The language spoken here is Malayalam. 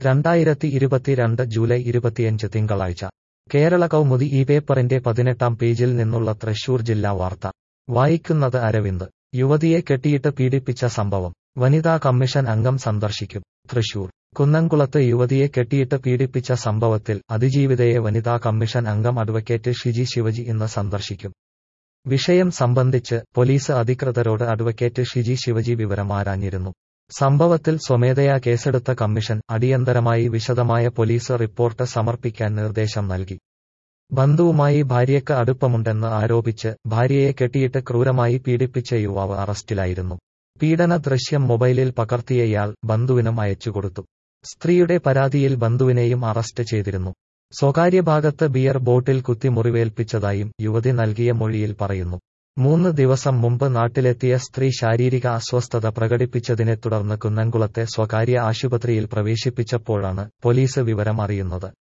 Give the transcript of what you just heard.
രണ്ടായിരത്തി ഇരുപത്തിരണ്ട് ജൂലൈ ഇരുപത്തിയഞ്ച് തിങ്കളാഴ്ച കേരള കൗമുദി ഈ പേപ്പറിന്റെ പതിനെട്ടാം പേജിൽ നിന്നുള്ള തൃശൂർ ജില്ലാ വാർത്ത വായിക്കുന്നത് അരവിന്ദ് യുവതിയെ കെട്ടിയിട്ട് പീഡിപ്പിച്ച സംഭവം വനിതാ കമ്മീഷൻ അംഗം സന്ദർശിക്കും തൃശൂർ കുന്നംകുളത്ത് യുവതിയെ കെട്ടിയിട്ട് പീഡിപ്പിച്ച സംഭവത്തിൽ അതിജീവിതയെ വനിതാ കമ്മീഷൻ അംഗം അഡ്വക്കേറ്റ് ഷിജി ശിവജി ഇന്ന് സന്ദർശിക്കും വിഷയം സംബന്ധിച്ച് പോലീസ് അധികൃതരോട് അഡ്വക്കേറ്റ് ഷിജി ശിവജി വിവരം ആരാഞ്ഞിരുന്നു സംഭവത്തിൽ സ്വമേധയാ കേസെടുത്ത കമ്മീഷൻ അടിയന്തരമായി വിശദമായ പോലീസ് റിപ്പോർട്ട് സമർപ്പിക്കാൻ നിർദ്ദേശം നൽകി ബന്ധുവുമായി ഭാര്യയ്ക്ക് അടുപ്പമുണ്ടെന്ന് ആരോപിച്ച് ഭാര്യയെ കെട്ടിയിട്ട് ക്രൂരമായി പീഡിപ്പിച്ച യുവാവ് അറസ്റ്റിലായിരുന്നു പീഡന ദൃശ്യം മൊബൈലിൽ പകർത്തിയയാൾ ബന്ധുവിനും അയച്ചുകൊടുത്തു സ്ത്രീയുടെ പരാതിയിൽ ബന്ധുവിനെയും അറസ്റ്റ് ചെയ്തിരുന്നു സ്വകാര്യ ഭാഗത്ത് ബിയർ ബോട്ടിൽ കുത്തി മുറിവേൽപ്പിച്ചതായും യുവതി നൽകിയ മൊഴിയിൽ പറയുന്നു മൂന്ന് ദിവസം മുമ്പ് നാട്ടിലെത്തിയ സ്ത്രീ ശാരീരിക അസ്വസ്ഥത പ്രകടിപ്പിച്ചതിനെ തുടർന്ന് കുന്നംകുളത്തെ സ്വകാര്യ ആശുപത്രിയിൽ പ്രവേശിപ്പിച്ചപ്പോഴാണ് പോലീസ് വിവരം അറിയുന്നത്